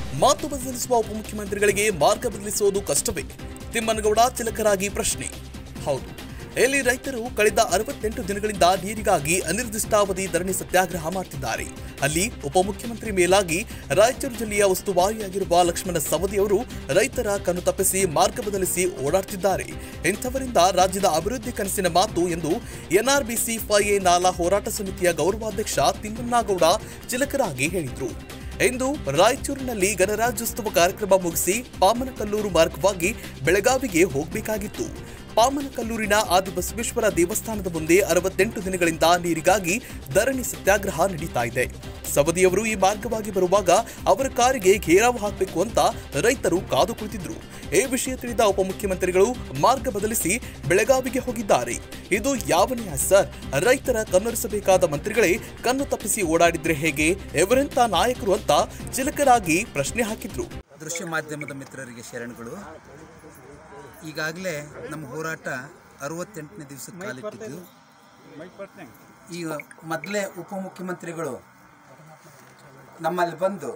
ಮಾತು ಬದಲಿಸುವ ಉಪಮುಖ್ಯಮಂತ್ರಿಗಳಿಗೆ ಮಾರ್ಗ ಬದಲಿಸುವುದು ಕಷ್ಟವೇ ತಿಮ್ಮನಗೌಡ ಚಿಲಕರಾಗಿ ಪ್ರಶ್ನೆ ಹೌದು ಇಲ್ಲಿ ರೈತರು ಕಳೆದ ಅರವತ್ತೆಂಟು ದಿನಗಳಿಂದ ನೀರಿಗಾಗಿ ಅನಿರ್ದಿಷ್ಟಾವಧಿ ಧರಣಿ ಸತ್ಯಾಗ್ರಹ ಮಾಡ್ತಿದ್ದಾರೆ ಅಲ್ಲಿ ಉಪಮುಖ್ಯಮಂತ್ರಿ ಮೇಲಾಗಿ ರಾಯಚೂರು ಜಿಲ್ಲೆಯ ಉಸ್ತುವಾರಿಯಾಗಿರುವ ಲಕ್ಷ್ಮಣ ಸವದಿ ಅವರು ರೈತರ ಕಣ್ಣು ತಪ್ಪಿಸಿ ಮಾರ್ಗ ಬದಲಿಸಿ ಓಡಾಡ್ತಿದ್ದಾರೆ ಇಂಥವರಿಂದ ರಾಜ್ಯದ ಅಭಿವೃದ್ಧಿ ಕನಸಿನ ಮಾತು ಎಂದು ಎನ್ಆರ್ಬಿಸಿ ಫೈಎ ನಾಲಾ ಹೋರಾಟ ಸಮಿತಿಯ ಗೌರವಾಧ್ಯಕ್ಷ ತಿಮ್ಮಣ್ಣಗೌಡ ಚಿಲಕರಾಗಿ ಹೇಳಿದರು ಇಂದು ರಾಯಚೂರಿನಲ್ಲಿ ಗಣರಾಜ್ಯೋತ್ಸವ ಕಾರ್ಯಕ್ರಮ ಮುಗಿಸಿ ಪಾಮನಕಲ್ಲೂರು ಮಾರ್ಗವಾಗಿ ಬೆಳಗಾವಿಗೆ ಹೋಗಬೇಕಾಗಿತ್ತು ಪಾಮನಕಲ್ಲೂರಿನ ಆದಿಬಸವೇಶ್ವರ ದೇವಸ್ಥಾನದ ಮುಂದೆ ಅರವತ್ತೆಂಟು ದಿನಗಳಿಂದ ನೀರಿಗಾಗಿ ಧರಣಿ ಸತ್ಯಾಗ್ರಹ ನಡೀತಾ ಇದೆ ಸವದಿಯವರು ಈ ಮಾರ್ಗವಾಗಿ ಬರುವಾಗ ಅವರ ಕಾರಿಗೆ ಘೇರಾವು ಹಾಕಬೇಕು ಅಂತ ರೈತರು ಕಾದು ಕುಳಿತಿದ್ರು ಈ ವಿಷಯ ತಿಳಿದ ಉಪಮುಖ್ಯಮಂತ್ರಿಗಳು ಮಾರ್ಗ ಬದಲಿಸಿ ಬೆಳಗಾವಿಗೆ ಹೋಗಿದ್ದಾರೆ ಇದು ಯಾವ ನ್ಯಾಯ ಸರ್ ರೈತರ ಕಣ್ಣೊರೆಸಬೇಕಾದ ಮಂತ್ರಿಗಳೇ ಕಣ್ಣು ತಪ್ಪಿಸಿ ಓಡಾಡಿದ್ರೆ ಹೇಗೆ ಇವರೆಂತ ನಾಯಕರು ಅಂತ ಚಿಲಕರಾಗಿ ಪ್ರಶ್ನೆ ಹಾಕಿದ್ರು ದೃಶ್ಯ ಮಾಧ್ಯಮದ ಮಿತ್ರರಿಗೆ ಶರಣಗಳು ಈಗಾಗಲೇ ನಮ್ಮ ಹೋರಾಟ ಅರವತ್ತೆಂಟನೇ ದಿವಸಕ್ಕೆ ಕಾಲಿಟ್ಟಿದ್ದು ಈಗ ಮೊದಲೇ ಉಪಮುಖ್ಯಮಂತ್ರಿಗಳು ನಮ್ಮಲ್ಲಿ ಬಂದು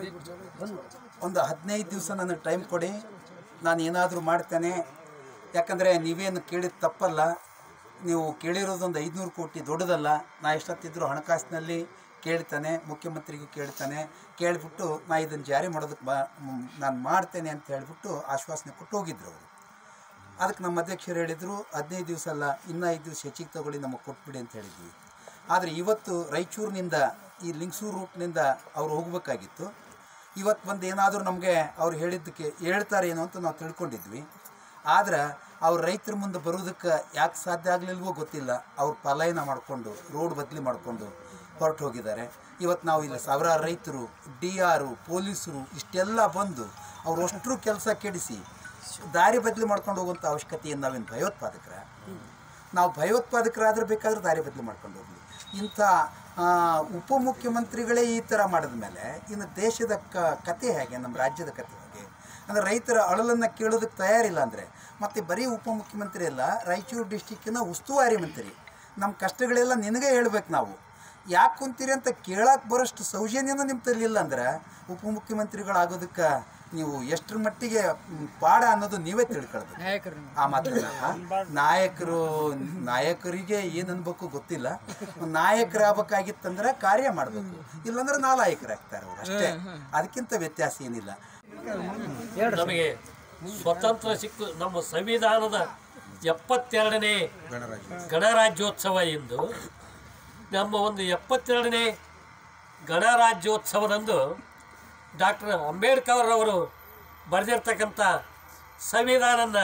ಒಂದು ಹದಿನೈದು ದಿವಸ ನನಗೆ ಟೈಮ್ ಕೊಡಿ ನಾನು ಏನಾದರೂ ಮಾಡ್ತೇನೆ ಯಾಕಂದರೆ ನೀವೇನು ಕೇಳಿದ ತಪ್ಪಲ್ಲ ನೀವು ಕೇಳಿರೋದೊಂದು ಐದುನೂರು ಕೋಟಿ ದೊಡ್ಡದಲ್ಲ ನಾ ಎಷ್ಟೊತ್ತಿದ್ರು ಹಣಕಾಸಿನಲ್ಲಿ ಕೇಳ್ತಾನೆ ಮುಖ್ಯಮಂತ್ರಿಗೂ ಕೇಳ್ತಾನೆ ಕೇಳಿಬಿಟ್ಟು ನಾ ಇದನ್ನು ಜಾರಿ ಮಾಡೋದಕ್ಕೆ ಬಾ ನಾನು ಮಾಡ್ತೇನೆ ಅಂತ ಹೇಳಿಬಿಟ್ಟು ಆಶ್ವಾಸನೆ ಕೊಟ್ಟು ಹೋಗಿದ್ರು ಅವರು ಅದಕ್ಕೆ ನಮ್ಮ ಅಧ್ಯಕ್ಷರು ಹೇಳಿದರು ಹದಿನೈದು ದಿವಸ ಅಲ್ಲ ಇನ್ನೂ ಐದು ದಿವಸ ಹೆಚ್ಚಿಗೆ ತಗೊಳ್ಳಿ ನಮಗೆ ಕೊಟ್ಬಿಡಿ ಅಂತ ಹೇಳಿದ್ವಿ ಆದರೆ ಇವತ್ತು ರಾಯಚೂರಿನಿಂದ ಈ ಲಿಂಗ್ಸೂರು ರೂಟ್ನಿಂದ ಅವ್ರು ಹೋಗಬೇಕಾಗಿತ್ತು ಇವತ್ತು ಬಂದು ಏನಾದರೂ ನಮಗೆ ಅವ್ರು ಹೇಳಿದ್ದಕ್ಕೆ ಹೇಳ್ತಾರೇನೋ ಅಂತ ನಾವು ತಿಳ್ಕೊಂಡಿದ್ವಿ ಆದ್ರೆ ಅವ್ರು ರೈತರ ಮುಂದೆ ಬರೋದಕ್ಕೆ ಯಾಕೆ ಸಾಧ್ಯ ಆಗಲಿಲ್ವೋ ಗೊತ್ತಿಲ್ಲ ಅವ್ರು ಪಲಾಯನ ಮಾಡಿಕೊಂಡು ರೋಡ್ ಬದಲಿ ಮಾಡಿಕೊಂಡು ಹೊರಟು ಹೋಗಿದ್ದಾರೆ ಇವತ್ತು ನಾವು ಇಲ್ಲಿ ಸಾವಿರಾರು ರೈತರು ಡಿ ಆರು ಪೊಲೀಸರು ಇಷ್ಟೆಲ್ಲ ಬಂದು ಅವ್ರು ಅಷ್ಟರು ಕೆಲಸ ಕೆಡಿಸಿ ದಾರಿ ಬದಲಿ ಮಾಡ್ಕೊಂಡು ಹೋಗುವಂಥ ಅವಶ್ಯಕತೆ ಏನು ನಾವೇನು ಭಯೋತ್ಪಾದಕರ ನಾವು ಭಯೋತ್ಪಾದಕರಾದ್ರೆ ಬೇಕಾದ್ರೆ ದಾರಿ ಬದಲಿ ಮಾಡ್ಕೊಂಡು ಹೋಗ್ಲಿ ಇಂಥ ಆ, ಉಪಮುಖ್ಯಮಂತ್ರಿಗಳೇ ಈ ಥರ ಮಾಡಿದ ಮೇಲೆ ಇನ್ನು ದೇಶದ ಕ ಕತೆ ಹೇಗೆ ನಮ್ಮ ರಾಜ್ಯದ ಕತೆ ಹೇಗೆ ಅಂದರೆ ರೈತರ ಅಳಲನ್ನು ಕೇಳೋದಕ್ಕೆ ತಯಾರಿಲ್ಲ ಅಂದರೆ ಮತ್ತು ಬರೀ ಉಪಮುಖ್ಯಮಂತ್ರಿ ಅಲ್ಲ ರಾಯಚೂರು ಡಿಸ್ಟಿಕ್ಕಿನ ಉಸ್ತುವಾರಿ ಮಂತ್ರಿ ನಮ್ಮ ಕಷ್ಟಗಳೆಲ್ಲ ನಿನಗೆ ಹೇಳ್ಬೇಕು ನಾವು ಯಾಕೆ ಕುಂತೀರಿ ಅಂತ ಕೇಳಕ್ಕೆ ಬರೋಷ್ಟು ಸೌಜನ್ಯನೂ ನಿಮ್ಮ ತರಲಿಲ್ಲ ಅಂದ್ರೆ ಉಪಮುಖ್ಯಮಂತ್ರಿಗಳಾಗೋದಕ್ಕೆ ನೀವು ಎಷ್ಟರ ಮಟ್ಟಿಗೆ ಮ್, ಪಾಡ ಅನ್ನೋದು ನೀವೇ ತಿಳ್ಕೊಳ್ಬೇಕು ಆ ಮಾತನ್ನ ನಾಯಕರು ನಾಯಕರಿಗೆ ಏನು ಅನ್ಬೇಕು ಗೊತ್ತಿಲ್ಲ ನಾಯಕರಾಗಬೇಕಾಗಿತ್ತಂದ್ರೆ ಕಾರ್ಯ ಮಾಡಬೇಕು ಇಲ್ಲಾಂದ್ರೆ ನಾಲಾಯಕರಾಗ್ತಾರೆ ಅವ್ರು ಅಷ್ಟೇ ಅದಕ್ಕಿಂತ ವ್ಯತ್ಯಾಸ ಏನಿಲ್ಲ ನಮಗೆ ಸ್ವತಂತ್ರ ಸಿಕ್ಕು ನಮ್ಮ ಸಂವಿಧಾನದ ಎಪ್ಪತ್ತೆರಡನೇ ಗಣರಾಜ್ಯೋತ್ಸವ ಎಂದು ನಮ್ಮ ಒಂದು ಎಪ್ಪತ್ತೆರಡನೇ ಗಣರಾಜ್ಯೋತ್ಸವದಂದು ಡಾಕ್ಟರ್ ಅಂಬೇಡ್ಕರ್ ಅವರು ಬರೆದಿರ್ತಕ್ಕಂಥ ಸಂವಿಧಾನನ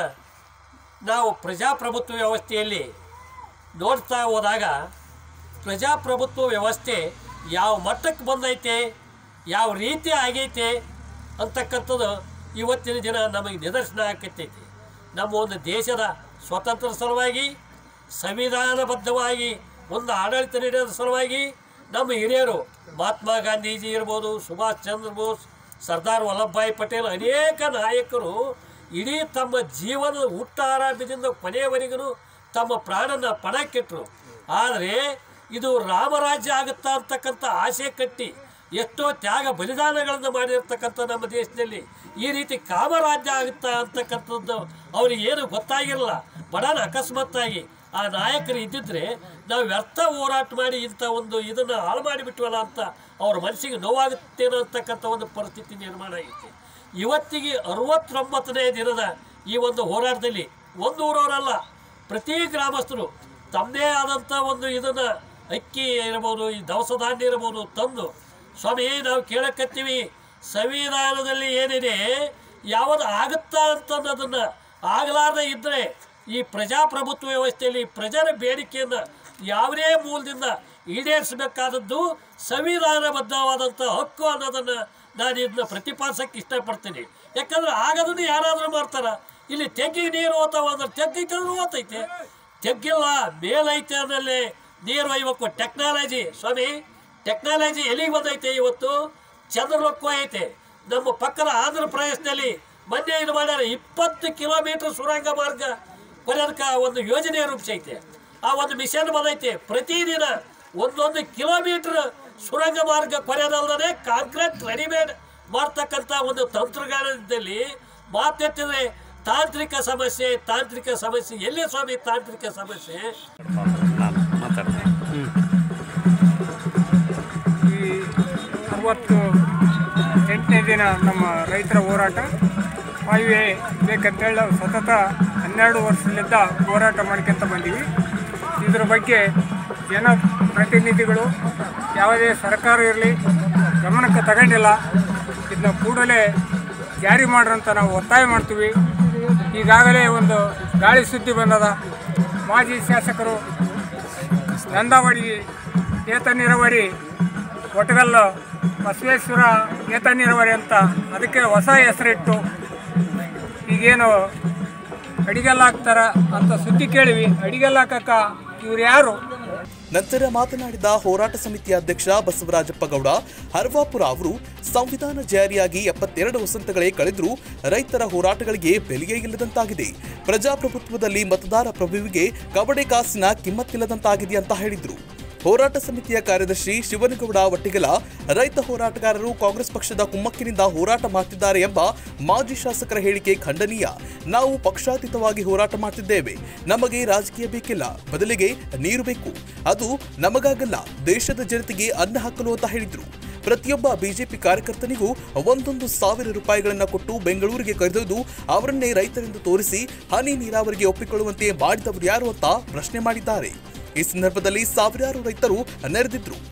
ನಾವು ಪ್ರಜಾಪ್ರಭುತ್ವ ವ್ಯವಸ್ಥೆಯಲ್ಲಿ ನೋಡ್ತಾ ಹೋದಾಗ ಪ್ರಜಾಪ್ರಭುತ್ವ ವ್ಯವಸ್ಥೆ ಯಾವ ಮಟ್ಟಕ್ಕೆ ಬಂದೈತೆ ಯಾವ ರೀತಿ ಆಗೈತೆ ಅಂತಕ್ಕಂಥದ್ದು ಇವತ್ತಿನ ದಿನ ನಮಗೆ ನಿದರ್ಶನ ಆಕತ್ತೈತಿ ನಮ್ಮ ಒಂದು ದೇಶದ ಸ್ವತಂತ್ರ ಸಲುವಾಗಿ ಸಂವಿಧಾನಬದ್ಧವಾಗಿ ಒಂದು ಆಡಳಿತ ನೀಡೋದ್ರ ಸಲುವಾಗಿ ನಮ್ಮ ಹಿರಿಯರು ಮಹಾತ್ಮ ಗಾಂಧೀಜಿ ಇರ್ಬೋದು ಸುಭಾಷ್ ಚಂದ್ರ ಬೋಸ್ ಸರ್ದಾರ್ ವಲ್ಲಭಭಾಯಿ ಪಟೇಲ್ ಅನೇಕ ನಾಯಕರು ಇಡೀ ತಮ್ಮ ಜೀವನದ ಹುಟ್ಟಾರಂಭದಿಂದ ಕೊನೆಯವರೆಗೂ ತಮ್ಮ ಪ್ರಾಣನ ಪಣಕ್ಕಿಟ್ರು ಆದರೆ ಇದು ರಾಮರಾಜ್ಯ ಆಗುತ್ತಾ ಅಂತಕ್ಕಂಥ ಆಸೆ ಕಟ್ಟಿ ಎಷ್ಟೋ ತ್ಯಾಗ ಬಲಿದಾನಗಳನ್ನು ಮಾಡಿರ್ತಕ್ಕಂಥ ನಮ್ಮ ದೇಶದಲ್ಲಿ ಈ ರೀತಿ ಕಾಮರಾಜ್ಯ ಆಗುತ್ತಾ ಅಂತಕ್ಕಂಥದ್ದು ಅವ್ರಿಗೆ ಏನು ಗೊತ್ತಾಗಿರಲ್ಲ ಬಡನ ಅಕಸ್ಮಾತ್ತಾಗಿ ಆ ನಾಯಕರು ಇದ್ದಿದ್ರೆ ನಾವು ವ್ಯರ್ಥ ಹೋರಾಟ ಮಾಡಿ ಇಂಥ ಒಂದು ಇದನ್ನು ಹಾಳು ಮಾಡಿಬಿಟ್ವಲ್ಲ ಅಂತ ಅವ್ರ ಮನಸ್ಸಿಗೆ ನೋವಾಗುತ್ತೇನೋ ಅಂತಕ್ಕಂಥ ಒಂದು ಪರಿಸ್ಥಿತಿ ನಿರ್ಮಾಣ ಆಗೈತೆ ಇವತ್ತಿಗೆ ಅರವತ್ತೊಂಬತ್ತನೇ ದಿನದ ಈ ಒಂದು ಹೋರಾಟದಲ್ಲಿ ಒಂದು ಊರವರಲ್ಲ ಪ್ರತಿ ಗ್ರಾಮಸ್ಥರು ತಮ್ಮದೇ ಆದಂಥ ಒಂದು ಇದನ್ನು ಅಕ್ಕಿ ಇರ್ಬೋದು ಈ ದವಸ ಧಾನ್ಯ ಇರ್ಬೋದು ತಂದು ಸ್ವಾಮಿ ನಾವು ಕೇಳಕತ್ತೀವಿ ಸಂವಿಧಾನದಲ್ಲಿ ಏನಿದೆ ಯಾವುದು ಆಗುತ್ತಾ ಅಂತ ಅನ್ನೋದನ್ನು ಆಗಲಾರ್ದೆ ಇದ್ದರೆ ಈ ಪ್ರಜಾಪ್ರಭುತ್ವ ವ್ಯವಸ್ಥೆಯಲ್ಲಿ ಪ್ರಜರ ಬೇಡಿಕೆಯನ್ನು ಯಾವುದೇ ಮೂಲದಿಂದ ಈಡೇರಿಸಬೇಕಾದದ್ದು ಸಂವಿಧಾನಬದ್ಧವಾದಂಥ ಹಕ್ಕು ಅನ್ನೋದನ್ನು ನಾನು ಇದನ್ನ ಪ್ರತಿಪಾದಿಸಕ್ಕೆ ಇಷ್ಟಪಡ್ತೀನಿ ಯಾಕಂದ್ರೆ ಆಗದನ್ನು ಯಾರಾದರೂ ಮಾಡ್ತಾರ ಇಲ್ಲಿ ತೆಗ್ಗಿಗೆ ನೀರು ಹೋತಾವ ಅಂದ್ರೆ ತೆಗ್ಗೈತಂದ್ರೆ ಹೋತೈತೆ ತೆಗ್ಗಿಲ್ಲ ಮೇಲೈತೆ ಅನ್ನಲ್ಲಿ ನೀರು ಒಯ್ಬೇಕು ಟೆಕ್ನಾಲಜಿ ಸ್ವಾಮಿ ಟೆಕ್ನಾಲಜಿ ಎಲ್ಲಿಗೆ ಬಂದೈತೆ ಇವತ್ತು ಚಂದ್ರಲೋಕ ಐತೆ ನಮ್ಮ ಪಕ್ಕದ ಆಂಧ್ರ ಪ್ರದೇಶದಲ್ಲಿ ಮೊನ್ನೆ ಇದು ಮಾಡ್ಯಾರ ಇಪ್ಪತ್ತು ಕಿಲೋಮೀಟರ್ ಸುರಂಗ ಮಾರ್ಗ ಕೊನೆಯದಕ್ಕೆ ಒಂದು ಯೋಜನೆ ರೂಪಿಸೈತೆ ಆ ಒಂದು ಮಿಷನ್ ಬಂದೈತೆ ಪ್ರತಿದಿನ ಒಂದೊಂದು ಕಿಲೋಮೀಟರ್ ಸುರಂಗ ಮಾರ್ಗ ಕೊನೆಯದಲ್ಲದೆ ಕಾಂಕ್ರೀಟ್ ರೆಡಿಮೇಡ್ ಮಾಡ್ತಕ್ಕಂಥ ಒಂದು ತಂತ್ರಜ್ಞಾನದಲ್ಲಿ ಮಾತೆತ್ತಿದ್ರೆ ತಾಂತ್ರಿಕ ಸಮಸ್ಯೆ ತಾಂತ್ರಿಕ ಸಮಸ್ಯೆ ಎಲ್ಲಿ ಸ್ವಾಮಿ ತಾಂತ್ರಿಕ ಸಮಸ್ಯೆ ಈ ಅರವತ್ತು ಎಂಟನೇ ದಿನ ನಮ್ಮ ರೈತರ ಹೋರಾಟ ವಾಯುವೆ ಬೇಕಂತೇಳಿ ನಾವು ಸತತ ಹನ್ನೆರಡು ವರ್ಷದಿಂದ ಹೋರಾಟ ಮಾಡ್ಕೊಂತ ಬಂದೀವಿ ಇದ್ರ ಬಗ್ಗೆ ಜನಪ್ರತಿನಿಧಿಗಳು ಯಾವುದೇ ಸರ್ಕಾರ ಇರಲಿ ಗಮನಕ್ಕೆ ತಗೊಂಡಿಲ್ಲ ಇದನ್ನ ಕೂಡಲೇ ಜಾರಿ ಮಾಡ್ರಂತ ನಾವು ಒತ್ತಾಯ ಮಾಡ್ತೀವಿ ಈಗಾಗಲೇ ಒಂದು ಗಾಳಿ ಸುದ್ದಿ ಬಂದದ ಮಾಜಿ ಶಾಸಕರು ನಂದಾವಳಿ ಏತ ನೀರಾವರಿ ಒಟಗಲ್ಲು ಬಸವೇಶ್ವರ ಏತ ನೀರಾವರಿ ಅಂತ ಅದಕ್ಕೆ ಹೊಸ ಹೆಸರಿಟ್ಟು ಈಗೇನು ಅಡಿಗೆಲ್ಲ ಹಾಕ್ತಾರ ಅಂತ ಸುದ್ದಿ ಕೇಳಿವಿ ಅಡಿಗೆಲ್ಲ ಹಾಕಕ್ಕ ಇವ್ರು ಯಾರು ನಂತರ ಮಾತನಾಡಿದ ಹೋರಾಟ ಸಮಿತಿಯ ಅಧ್ಯಕ್ಷ ಬಸವರಾಜಪ್ಪ ಗೌಡ ಹರ್ವಾಪುರ ಅವರು ಸಂವಿಧಾನ ಜಾರಿಯಾಗಿ ಎಪ್ಪತ್ತೆರಡು ವಸಂತಗಳೇ ಕಳೆದರೂ ರೈತರ ಹೋರಾಟಗಳಿಗೆ ಬೆಲೆಯೇ ಇಲ್ಲದಂತಾಗಿದೆ ಪ್ರಜಾಪ್ರಭುತ್ವದಲ್ಲಿ ಮತದಾರ ಪ್ರಭುವಿಗೆ ಕಬಡ್ಡಿ ಕಾಸಿನ ಕಿಮ್ಮತ್ತಿಲ್ಲದಂತಾಗಿದೆ ಅಂತ ಹೇಳಿದ್ರು ಹೋರಾಟ ಸಮಿತಿಯ ಕಾರ್ಯದರ್ಶಿ ಶಿವನಗೌಡ ಒಟ್ಟಿಗಲ ರೈತ ಹೋರಾಟಗಾರರು ಕಾಂಗ್ರೆಸ್ ಪಕ್ಷದ ಕುಮ್ಮಕ್ಕಿನಿಂದ ಹೋರಾಟ ಮಾಡ್ತಿದ್ದಾರೆ ಎಂಬ ಮಾಜಿ ಶಾಸಕರ ಹೇಳಿಕೆ ಖಂಡನೀಯ ನಾವು ಪಕ್ಷಾತೀತವಾಗಿ ಹೋರಾಟ ಮಾಡ್ತಿದ್ದೇವೆ ನಮಗೆ ರಾಜಕೀಯ ಬೇಕಿಲ್ಲ ಬದಲಿಗೆ ನೀರು ಬೇಕು ಅದು ನಮಗಾಗಲ್ಲ ದೇಶದ ಜನತೆಗೆ ಅನ್ನ ಹಾಕಲು ಅಂತ ಹೇಳಿದ್ರು ಪ್ರತಿಯೊಬ್ಬ ಬಿಜೆಪಿ ಕಾರ್ಯಕರ್ತನಿಗೂ ಒಂದೊಂದು ಸಾವಿರ ರೂಪಾಯಿಗಳನ್ನ ಕೊಟ್ಟು ಬೆಂಗಳೂರಿಗೆ ಕರೆದೊಯ್ದು ಅವರನ್ನೇ ರೈತರೆಂದು ತೋರಿಸಿ ಹನಿ ನೀರಾವರಿಗೆ ಒಪ್ಪಿಕೊಳ್ಳುವಂತೆ ಮಾಡಿದವರು ಯಾರು ಅಂತ ಪ್ರಶ್ನೆ ಮಾಡಿದ್ದಾರೆ ಈ ಸಂದರ್ಭದಲ್ಲಿ ಸಾವಿರಾರು ರೈತರು ನೆರೆದಿದ್ರು